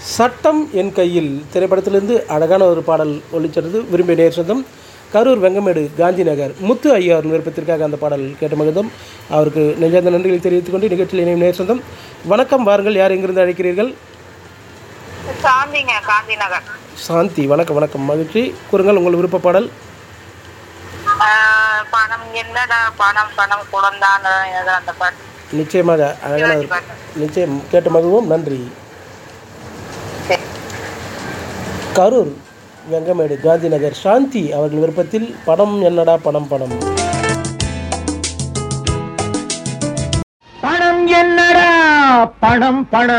சட்டம் என் கையில் திரைப்படத்திலிருந்து அழகான ஒரு பாடல் ஒளிச்சது விரும்பிய நேர் சொந்தம் கரூர் வெங்கமேடு காந்தி நகர் முத்து ஐயாவின் விருப்பத்திற்காக அந்த பாடல் கேட்ட மகிழ்ந்தோம் அவருக்கு நெஞ்சார்ந்த நன்றிகளை தெரிவித்துக் கொண்டு நிகழ்ச்சியில் இணையும் நேர் சொந்தம் வணக்கம் வாருங்கள் யார் எங்கிருந்து அழைக்கிறீர்கள் சாந்திங்க காந்தி நகர் சாந்தி வணக்கம் வணக்கம் மகிழ்ச்சி கூறுங்கள் உங்கள் விருப்ப பாடல் ஆஹ் பணம் என்னடா பணம் பணம் குழந்தான் அந்த பாட்டு நிச்சயமாக அழகான ஒரு நிச்சயம் கேட்டு மகிழ்வோம் நன்றி சரி. கரூர் வெங்கமேடு காந்தி நகர் சாந்தி அவர்கள் விருப்பத்தில் பணம் என்னடா பணம் பணம் பணம் என்னடா பணம் பணம்